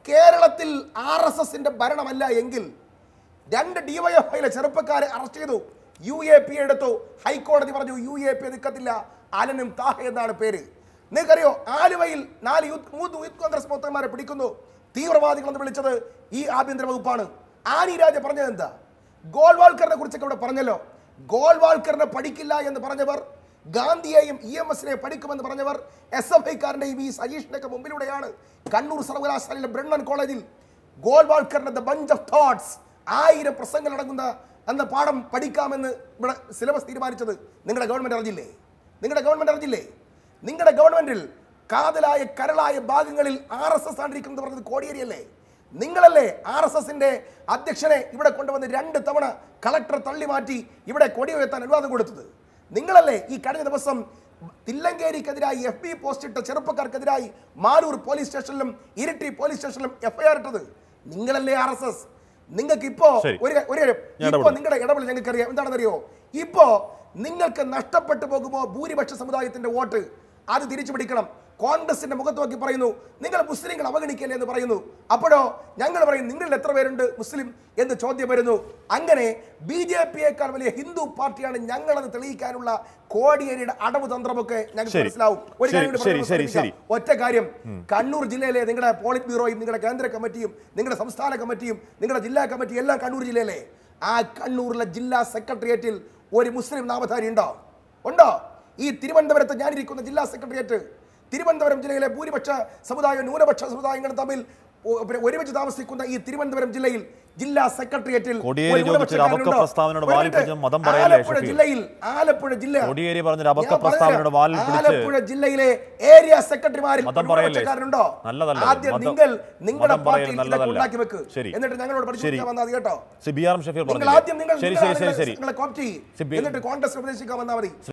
കേരളത്തിൽ R S എസിന്റെ ഭരണമല്ല എങ്കിൽ രണ്ട് ഡിവൈഎഫ്ഐയിലെ ചെറുപ്പക്കാരെ അറസ്റ്റ് ചെയ്തു യു എ പി എടുത്തു ഹൈക്കോടതി പറഞ്ഞു യു എ പി നിൽക്കത്തില്ല അലനും താഹ എന്നാണ് പേര് നിങ്ങൾക്കറിയോ ആലുവയിൽ നാല് യൂത്ത് മൂന്ന് യൂത്ത് കോൺഗ്രസ് പ്രവർത്തകന്മാരെ പിടിക്കുന്നു തീവ്രവാദികളെന്ന് വിളിച്ചത് ഈ ആഭ്യന്തര വകുപ്പാണ് ആനി രാജ പറഞ്ഞത് എന്താ ഗോൾവാൾക്കറിനെ കുറിച്ചൊക്കെ ഇവിടെ പറഞ്ഞല്ലോ ഗോൾവാൾക്കറിനെ പഠിക്കില്ല എന്ന് പറഞ്ഞവർ ഗാന്ധിയെയും ഇ എം എസിനെ പഠിക്കുമെന്ന് പറഞ്ഞവർ എസ് എഫ് ഐക്കാരൻ്റെയും ഈ സജീഷിൻ്റെയൊക്കെ മുമ്പിലൂടെയാണ് കണ്ണൂർ സർവകലാശാലയിലെ ബ്രണ്ണൻ കോളേജിൽ ഗോൾവാൾക്കറിന്റെ ദ ബഞ്ച് ഓഫ് തോട്ട്സ് ആയിരം പ്രസംഗങ്ങൾ അടങ്ങുന്ന എന്ന പാഠം പഠിക്കാമെന്ന് ഇവിടെ സിലബസ് തീരുമാനിച്ചത് നിങ്ങളുടെ ഗവൺമെന്റ് അറിഞ്ഞില്ലേ നിങ്ങളുടെ ഗവൺമെന്റ് അറിഞ്ഞില്ലേ നിങ്ങളുടെ ഗവൺമെന്റിൽ കാതലായ കരളായ ഭാഗങ്ങളിൽ ആർ എസ് എസ് ആണ്ടിരിക്കുന്നത് പറഞ്ഞത് കോടിയേരിയല്ലേ നിങ്ങളല്ലേ ആർ എസ് എസിന്റെ അധ്യക്ഷനെ ഇവിടെ കൊണ്ടുവന്ന് രണ്ട് തവണ കളക്ടർ തള്ളി മാറ്റി ഇവിടെ കൊടി ഉയർത്താൻ അനുവാദം കൊടുത്തത് നിങ്ങളല്ലേ ഈ കഴിഞ്ഞ ദിവസം തില്ലങ്കേരിക്കെതിരായി എഫ് ബി പോസ്റ്റ് ഇട്ട ചെറുപ്പക്കാർക്കെതിരായി മാലൂർ പോലീസ് സ്റ്റേഷനിലും ഇരിട്ടി പോലീസ് സ്റ്റേഷനിലും എഫ്ഐആർ ഇട്ടത് നിങ്ങളല്ലേ ആർ എസ് എസ് നിങ്ങൾക്ക് ഇപ്പോ ശരി. ഒരു ഒരു കാര്യം ഞാൻ ഇപ്പോ ഇടപെടാം. നിങ്ങളുടെ ഇടപെടൽ ഞങ്ങൾക്ക് അറിയാം എന്താണെന്നറിയോ ഇപ്പോ നിങ്ങൾക്ക് നഷ്ടപ്പെട്ടു പോകുമോ ഭൂരിപക്ഷ സമുദായത്തിന്റെ വോട്ട് അത് തിരിച്ചു പിടിക്കണം കോൺഗ്രസിന്റെ മുഖത്ത് നോക്കി പറയുന്നു നിങ്ങൾ മുസ്ലിങ്ങൾ അവഗണിക്കല്ലേ എന്ന് പറയുന്നു അപ്പോഴോ ഞങ്ങൾ പറയും നിങ്ങളിൽ എത്ര പേരുണ്ട് മുസ്ലിം എന്ന് ചോദ്യം വരുന്നു അങ്ങനെ ബി ജെ പിയേക്കാൾ വലിയ ഹിന്ദു പാർട്ടിയാണ് ഞങ്ങളെന്ന് തെളിയിക്കാനുള്ള കോടിയേരിയുടെ അടവ് തന്ത്രമൊക്കെ ഞങ്ങൾക്ക് ശരി. മനസ്സിലാവും ഒരു ശരി, കാര്യം കൂടി ശരി, പറഞ്ഞ് ശരി, അവസാനിപ്പിക്കാം. ഒറ്റ കാര്യം കണ്ണൂർ ജില്ലയിലെ നിങ്ങളുടെ പോളിറ്റ് ബ്യൂറോയും നിങ്ങളുടെ കേന്ദ്ര കമ്മിറ്റിയും നിങ്ങളുടെ സംസ്ഥാന കമ്മിറ്റിയും നിങ്ങളുടെ ജില്ലാ കമ്മിറ്റിയും എല്ലാം കണ്ണൂർ ജില്ലയിലെ ആ കണ്ണൂരിലെ ജില്ലാ സെക്രട്ടേറിയറ്റിൽ ഒരു മുസ്ലിം നാമധാരി ഉണ്ടോ ഉണ്ടോ ഈ തിരുവനന്തപുരത്ത് ഞാനിരിക്കുന്ന ജില്ലാ സെക്രട്ടേറിയറ്റ് തിരുവനന്തപുരം ജില്ലയിലെ ഭൂരിപക്ഷ സമുദായവും ന്യൂനപക്ഷ സമുദായങ്ങളും തമ്മിൽ ഒ- പിന്നെ ഒരുമിച്ച് താമസിക്കുന്ന ഈ തിരുവനന്തപുരം ജില്ലയിൽ ജില്ലാ സെക്രട്ടേറിയറ്റിൽ കോടിയേരി ഒരു ചോദിച്ചൊരു അബദ്ധ ന്യൂനപക്ഷക്കാരനുണ്ടോ? പ്രസ്താവനയോട് ഒരു വാലിൽ മിനിറ്റ്. പിടിച്ച് മതം പറയല്ലേ, ആലപ്പുഴ ഷഫീർ? ജില്ലയിൽ ആലപ്പുഴ ജില്ല കോടിയേരി പറഞ്ഞൊരു അബദ്ധ ഞാൻ പ്രസ്താവനയോട് പറഞ്ഞുതരാം. വാലിൽ പിടിച്ച് ആലപ്പുഴ ജില്ലയിലെ ഏരിയ സെക്രട്ടറിമാരിൽ മതം ഒരു പറയല്ലേ? ന്യൂനപക്ഷക്കാരനുണ്ടോ? നല്ലതല്ല. ആദ്യം മതം- നിങ്ങൾ നിങ്ങളുടെ മതം പറയൽ പാർട്ടിയിൽ ഇതൊക്കെ നല്ലതല്ല. ഉണ്ടാക്കി വെക്ക് ശരി. എന്നിട്ട് ഞങ്ങളോട് ശരി. പഠിപ്പിക്കാൻ വന്നാൽ മതി കേട്ടോ C B R M Shafeer നിങ്ങൾ പറഞ്ഞില്ലേ? ആദ്യം നിങ്ങൾ ശരി നിങ്ങളാണ് ശരി ശരി ശരി നിങ്ങളെ കോപ്റ്റ് ചെയ്യ്. സി ബി- എന്നിട്ട് കോൺഗ്രസ് ഉപദേശിക്കാൻ വന്നാൽ മതി